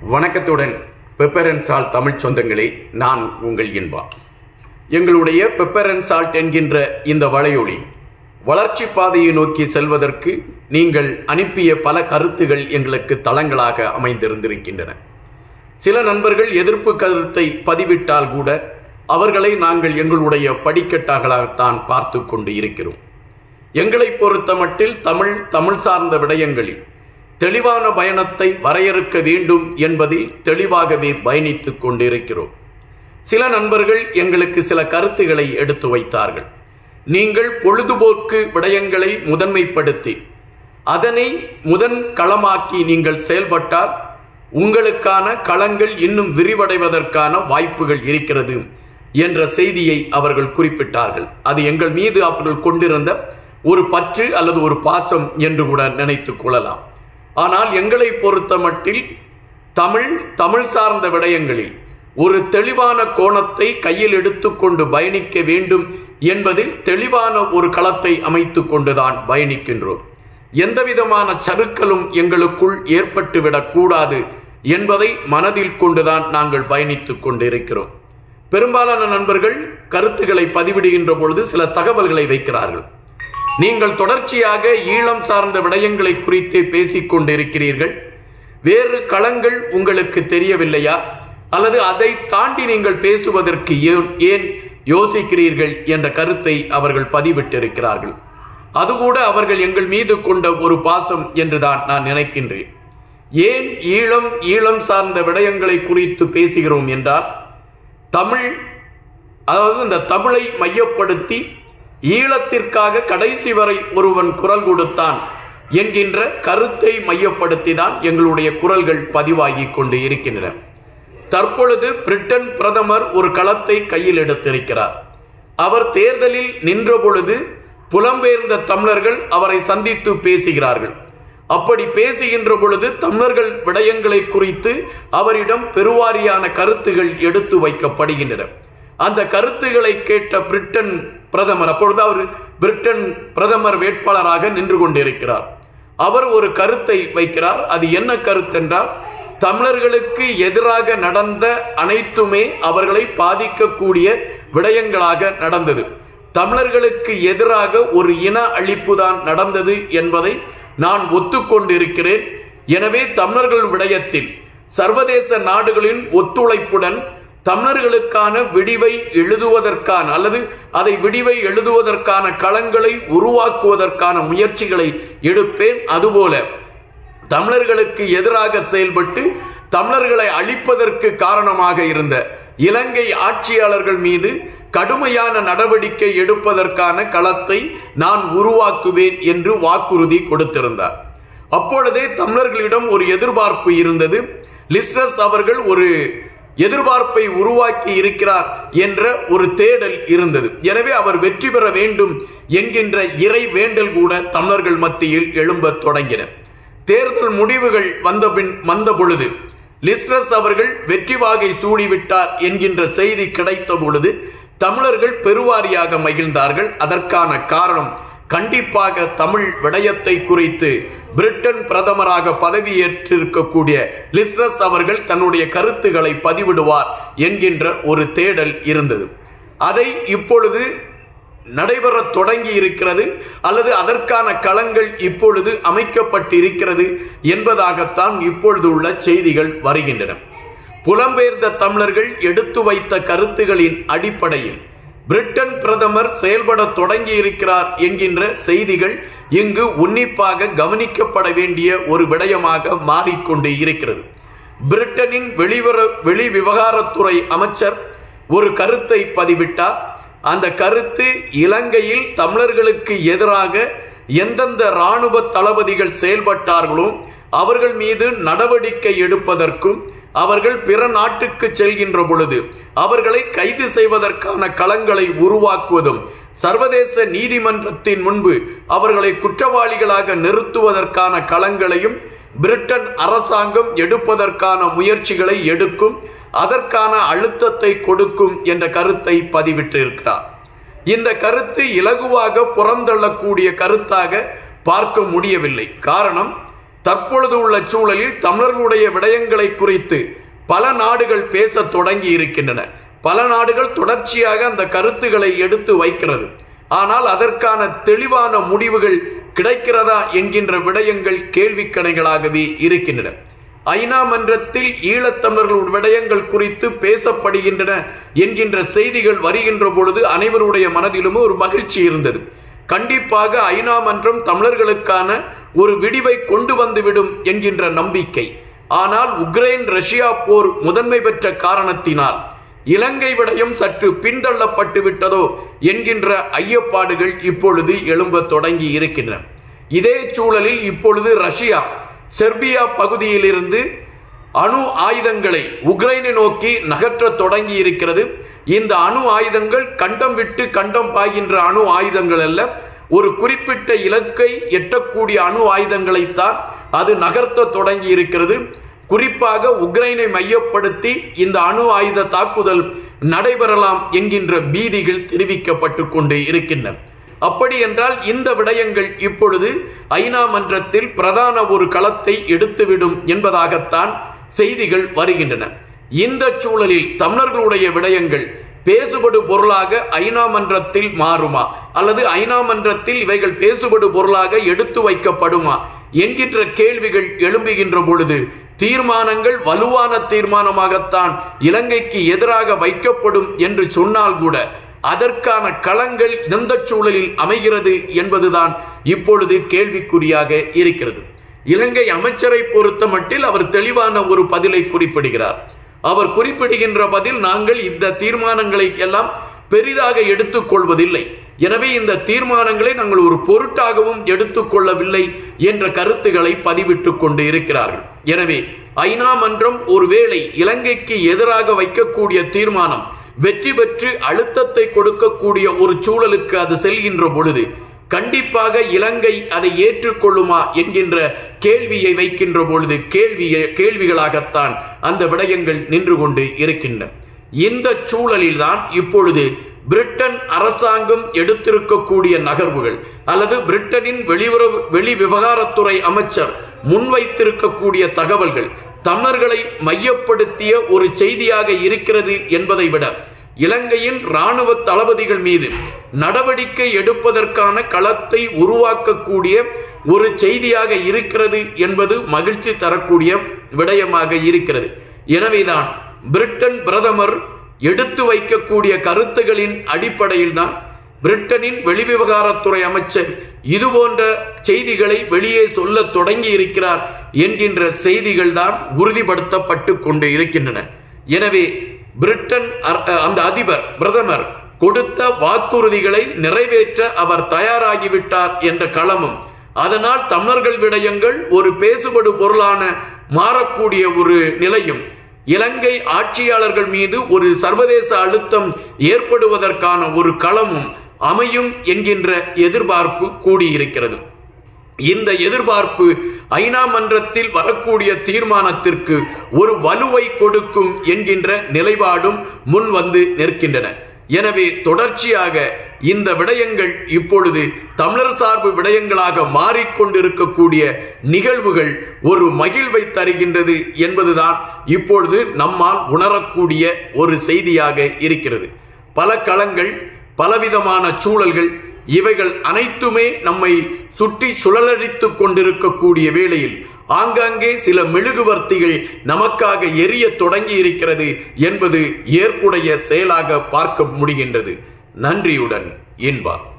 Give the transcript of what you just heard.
வணக்கத்துடன் pepper and salt Tamil சொந்தங்களே நான் உங்கள் இன்பா எங்களுடைய பெப்பர் அண்ட் சால்ட் என்கின்ற இந்த வலையொலி வளர்ச்சி பாதையை நோக்கி செல்வதற்கு நீங்கள் அனுப்பிய பல கருத்துகள் எங்களுக்கு தளங்களாக அமைந்திருந்திருக்கின்றன சில நண்பர்கள் எதிர்ப்பு கருத்தை பதிவிட்டால் கூட அவர்களை நாங்கள் எங்களுடைய படிக்கட்டாகத்தான் பார்த்து கொண்டு இருக்கிறோம் எங்களை பொறுத்த மட்டில் தமிழ் தமிழ் சார்ந்த விடயங்களில் தெளிவான பயணத்தை வரையறுக்க வேண்டும் என்பதில் தெளிவாகவே பயணித்துக் கொண்டிருக்கிறோம் சில நண்பர்கள் எங்களுக்கு சில கருத்துக்களை எடுத்து வைத்தார்கள் நீங்கள் பொழுதுபோக்கு விடயங்களை முதன்மைப்படுத்தி அதனை முதன் களமாக்கி நீங்கள் செயல்பட்டால் உங்களுக்கான களங்கள் இன்னும் விரிவடைவதற்கான வாய்ப்புகள் இருக்கிறது என்ற செய்தியை அவர்கள் குறிப்பிட்டார்கள் அது எங்கள் மீது அவர்கள் கொண்டிருந்த ஒரு பற்று அல்லது ஒரு பாசம் என்று கூட நினைத்துக் கொள்ளலாம் ஆனால் எங்களை பொறுத்த மட்டில் தமிழ் தமிழ் சார்ந்த விடயங்களில் ஒரு தெளிவான கோணத்தை கையில் எடுத்துக்கொண்டு பயணிக்க வேண்டும் என்பதில் தெளிவான ஒரு களத்தை அமைத்துக் கொண்டுதான் பயணிக்கின்றோம் எந்தவிதமான சறுக்கலும் எங்களுக்குள் ஏற்பட்டுவிடக் கூடாது என்பதை மனதில் கொண்டுதான் நாங்கள் பயணித்துக் கொண்டிருக்கிறோம் பெரும்பாலான நண்பர்கள் கருத்துக்களை பதிவிடுகின்ற பொழுது சில தகவல்களை வைக்கிறார்கள் நீங்கள் தொடர்ச்சியாக ஈழம் சார்ந்த விடயங்களை குறித்து பேசிக் கொண்டிருக்கிறீர்கள் வேறு களங்கள் உங்களுக்கு தெரியவில்லையா அல்லது அதை தாண்டி நீங்கள் பேசுவதற்கு ஏன் ஏன் யோசிக்கிறீர்கள் என்ற கருத்தை அவர்கள் பதிவிட்டிருக்கிறார்கள் அதுகூட அவர்கள் எங்கள் மீது கொண்ட ஒரு பாசம் என்றுதான் நான் நினைக்கின்றேன் ஏன் ஈழம் ஈழம் சார்ந்த விடயங்களை குறித்து பேசுகிறோம் என்றால் தமிழ் அதாவது இந்த தமிழை மையப்படுத்தி ஈழத்திற்காக கடைசி வரை ஒருவன் குரல் கொடுத்தான் என்கின்ற கருத்தை மையப்படுத்தி தான் எங்களுடைய குரல்கள் பதிவாகி கொண்டு இருக்கின்றன தற்பொழுது பிரிட்டன் பிரதமர் ஒரு களத்தை கையில் எடுத்திருக்கிறார் அவர் தேர்தலில் நின்ற பொழுது புலம்பெயர்ந்த தமிழர்கள் அவரை சந்தித்து பேசுகிறார்கள் அப்படி பேசுகின்ற பொழுது தமிழர்கள் விடயங்களை குறித்து அவரிடம் பெருவாரியான கருத்துகள் எடுத்து வைக்கப்படுகின்றன அந்த கருத்துக்களை கேட்ட பிரிட்டன் பிரதமர் அப்பொழுது அவர் பிரிட்டன் பிரதமர் வேட்பாளராக நின்று கொண்டிருக்கிறார் அவர் ஒரு கருத்தை வைக்கிறார் அது என்ன கருத்தென்றால் தமிழர்களுக்கு எதிராக நடந்த அனைத்துமே அவர்களை பாதிக்கக்கூடிய விடயங்களாக நடந்தது தமிழர்களுக்கு எதிராக ஒரு இன அழிப்புதான் நடந்தது என்பதை நான் ஒத்துக்கொண்டிருக்கிறேன் எனவே தமிழர்கள் விடயத்தில் சர்வதேச நாடுகளின் ஒத்துழைப்புடன் தமிழர்களுக்கான விடிவை எழுதுவதற்கான அல்லது அதை விடிவை எழுதுவதற்கான களங்களை உருவாக்குவதற்கான முயற்சிகளை எடுப்பேன் அதுபோல தமிழர்களுக்கு எதிராக செயல்பட்டு தமிழர்களை அழிப்பதற்கு காரணமாக இருந்த இலங்கை ஆட்சியாளர்கள் மீது கடுமையான நடவடிக்கை எடுப்பதற்கான களத்தை நான் உருவாக்குவேன் என்று வாக்குறுதி கொடுத்திருந்தார் அப்பொழுதே தமிழர்களிடம் ஒரு எதிர்பார்ப்பு இருந்தது லிஸ்டர்ஸ் அவர்கள் ஒரு எதிர்பார்ப்பை உருவாக்கி இருக்கிறார் என்ற ஒரு தேடல் இருந்தது எனவே அவர் வெற்றி பெற வேண்டும் என்கின்ற இறை வேண்டல் கூட தமிழர்கள் மத்தியில் எழும்பத் தொடங்கின தேர்தல் முடிவுகள் வந்தபின் வந்த பொழுது லிஸ்ட்ரஸ் அவர்கள் வெற்றி வாகை சூடிவிட்டார் என்கின்ற செய்தி கிடைத்த பொழுது தமிழர்கள் பெருவாரியாக மகிழ்ந்தார்கள் அதற்கான காரணம் கண்டிப்பாக தமிழ் விடயத்தை குறித்து பிரிட்டன் பிரதமராக பதவியேற்றிருக்கக்கூடிய லிஸ்ரஸ் அவர்கள் தன்னுடைய கருத்துக்களை பதிவிடுவார் என்கின்ற ஒரு தேடல் இருந்தது அதை இப்பொழுது நடைபெற தொடங்கி இருக்கிறது அல்லது அதற்கான களங்கள் இப்பொழுது அமைக்கப்பட்டிருக்கிறது என்பதாகத்தான் இப்பொழுது உள்ள செய்திகள் வருகின்றன புலம்பெயர்ந்த தமிழர்கள் எடுத்து வைத்த கருத்துகளின் அடிப்படையில் பிரிட்டன் பிரதமர் செயல்பட தொடங்கி இருக்கிறார் என்கின்ற செய்திகள் இங்கு உன்னிப்பாக கவனிக்கப்பட வேண்டிய ஒரு விடயமாக மாறிக்கொண்டு இருக்கிறது பிரிட்டனின் வெளிவர வெளி விவகாரத்துறை அமைச்சர் ஒரு கருத்தை பதிவிட்டார் அந்த கருத்து இலங்கையில் தமிழர்களுக்கு எதிராக எந்தெந்த இராணுவ தளபதிகள் செயல்பட்டார்களோ அவர்கள் மீது நடவடிக்கை எடுப்பதற்கும் அவர்கள் பிற நாட்டுக்கு செல்கின்ற பொழுது அவர்களை கைது செய்வதற்கான களங்களை உருவாக்குவதும் சர்வதேச நீதிமன்றத்தின் முன்பு அவர்களை குற்றவாளிகளாக நிறுத்துவதற்கான களங்களையும் பிரிட்டன் அரசாங்கம் எடுப்பதற்கான முயற்சிகளை எடுக்கும் அதற்கான அழுத்தத்தை கொடுக்கும் என்ற கருத்தை பதிவிட்டிருக்கிறார் இந்த கருத்து இலகுவாக புறந்தள்ளக்கூடிய கருத்தாக பார்க்க முடியவில்லை காரணம் தற்பொழுது உள்ள சூழலில் தமிழர்களுடைய விடயங்களை குறித்து பல நாடுகள் பேச தொடங்கி இருக்கின்றன பல நாடுகள் தொடர்ச்சியாக அந்த கருத்துக்களை எடுத்து வைக்கிறது ஆனால் அதற்கான தெளிவான முடிவுகள் கிடைக்கிறதா என்கின்ற விடயங்கள் கேள்விக்கணைகளாகவே இருக்கின்றன ஐநா மன்றத்தில் ஈழத்தமிழர்கள் விடயங்கள் குறித்து பேசப்படுகின்றன என்கின்ற செய்திகள் வருகின்ற பொழுது அனைவருடைய மனதிலும் ஒரு மகிழ்ச்சி இருந்தது கண்டிப்பாக ஐநா மன்றம் தமிழர்களுக்கான ஒரு விடிவை கொண்டு வந்துவிடும் என்கின்ற நம்பிக்கை ஆனால் உக்ரைன் ரஷ்யா போர் முதன்மை பெற்ற காரணத்தினால் இலங்கை விடயம் சற்று பின்தள்ளப்பட்டு விட்டதோ என்கின்ற ஐயப்பாடுகள் இப்பொழுது எழும்ப தொடங்கி இருக்கின்றன இதே சூழலில் இப்பொழுது ரஷ்யா செர்பியா பகுதியிலிருந்து அணு ஆயுதங்களை உக்ரைனை நோக்கி நகற்ற தொடங்கி இருக்கிறது இந்த அணு ஆயுதங்கள் கண்டம் விட்டு கண்டம் பாய்கின்ற அணு ஆயுதங்கள் அல்ல ஒரு குறிப்பிட்ட இலக்கை எட்டக்கூடிய அணு ஆயுதங்களைத்தான் அது நகர்த்த தொடங்கி இருக்கிறது குறிப்பாக உக்ரைனை மையப்படுத்தி இந்த அணு ஆயுத தாக்குதல் நடைபெறலாம் என்கின்ற பீதிகள் தெரிவிக்கப்பட்டு கொண்டு இருக்கின்றன அப்படி என்றால் இந்த விடயங்கள் இப்பொழுது ஐநா மன்றத்தில் பிரதான ஒரு களத்தை எடுத்துவிடும் என்பதாகத்தான் செய்திகள் வருகின்றன இந்த சூழலில் தமிழர்களுடைய விடயங்கள் பேசுபடு பொருளாக ஐநா மன்றத்தில் மாறுமா அல்லது ஐநா மன்றத்தில் இவைகள் பேசுபடு பொருளாக எடுத்து வைக்கப்படுமா என்கின்ற கேள்விகள் எழும்புகின்ற பொழுது தீர்மானங்கள் வலுவான தீர்மானமாகத்தான் இலங்கைக்கு எதிராக வைக்கப்படும் என்று சொன்னால் கூட அதற்கான களங்கள் எந்த சூழலில் அமைகிறது என்பதுதான் இப்பொழுது கேள்விக்குறியாக இருக்கிறது இலங்கை அமைச்சரை பொறுத்த மட்டில் அவர் தெளிவான ஒரு பதிலை குறிப்பிடுகிறார் அவர் குறிப்பிடுகின்ற பதில் நாங்கள் இந்த தீர்மானங்களை எல்லாம் பெரிதாக எடுத்துக்கொள்வதில்லை எனவே இந்த தீர்மானங்களை நாங்கள் ஒரு பொருட்டாகவும் எடுத்துக்கொள்ளவில்லை என்ற கருத்துக்களை பதிவிட்டு கொண்டு இருக்கிறார்கள் எனவே ஐநா மன்றம் ஒருவேளை இலங்கைக்கு எதிராக வைக்கக்கூடிய தீர்மானம் வெற்றி பெற்று அழுத்தத்தை கொடுக்கக்கூடிய ஒரு சூழலுக்கு அது செல்கின்ற பொழுது கண்டிப்பாக இலங்கை அதை ஏற்றுக்கொள்ளுமா என்கின்ற கேள்வியை வைக்கின்ற பொழுது கேள்வியை கேள்விகளாகத்தான் அந்த விடயங்கள் நின்று கொண்டு இருக்கின்றன இந்த சூழலில்தான் இப்பொழுது பிரிட்டன் அரசாங்கம் எடுத்திருக்கக்கூடிய நகர்வுகள் அல்லது பிரிட்டனின் வெளியுறவு வெளி விவகாரத்துறை அமைச்சர் முன்வைத்திருக்கக்கூடிய தகவல்கள் தமிழர்களை மையப்படுத்திய ஒரு செய்தியாக இருக்கிறது என்பதை விட இலங்கையின் இராணுவ தளபதிகள் மீது நடவடிக்கை எடுப்பதற்கான களத்தை உருவாக்கக்கூடிய ஒரு செய்தியாக இருக்கிறது என்பது மகிழ்ச்சி தரக்கூடிய விடயமாக இருக்கிறது எனவேதான் பிரிட்டன் பிரதமர் எடுத்து வைக்கக்கூடிய கருத்துகளின் அடிப்படையில் தான் பிரிட்டனின் வெளிவிவகாரத்துறை அமைச்சர் இது போன்ற செய்திகளை வெளியே சொல்ல தொடங்கி இருக்கிறார் என்கின்ற செய்திகள் தான் உறுதிப்படுத்தப்பட்டு கொண்டு இருக்கின்றன எனவே பிரிட்டன் அந்த அதிபர் பிரதமர் கொடுத்த வாக்குறுதிகளை நிறைவேற்ற அவர் தயாராகிவிட்டார் என்ற களமும் அதனால் தமிழர்கள் விடயங்கள் ஒரு பேசுபடு பொருளான மாறக்கூடிய ஒரு நிலையும் இலங்கை ஆட்சியாளர்கள் மீது ஒரு சர்வதேச அழுத்தம் ஏற்படுவதற்கான ஒரு களமும் அமையும் என்கின்ற எதிர்பார்ப்பு கூடியிருக்கிறது இந்த எதிர்பார்ப்பு ஐநா மன்றத்தில் வரக்கூடிய தீர்மானத்திற்கு ஒரு வலுவை கொடுக்கும் என்கின்ற நிலைப்பாடும் முன் வந்து நிற்கின்றன எனவே தொடர்ச்சியாக இந்த விடயங்கள் இப்பொழுது தமிழர் சார்பு விடயங்களாக மாறிக்கொண்டிருக்கக்கூடிய நிகழ்வுகள் ஒரு மகிழ்வை தருகின்றது என்பதுதான் இப்பொழுது நம்மால் உணரக்கூடிய ஒரு செய்தியாக இருக்கிறது பல களங்கள் பலவிதமான சூழல்கள் இவைகள் அனைத்துமே நம்மை சுற்றி சுழலடித்துக் கொண்டிருக்கக்கூடிய வேளையில் ஆங்காங்கே சில மெழுகுவர்த்திகள் நமக்காக எரிய தொடங்கி இருக்கிறது என்பது ஏற்புடைய செயலாக பார்க்க முடிகின்றது நன்றியுடன் என்பார்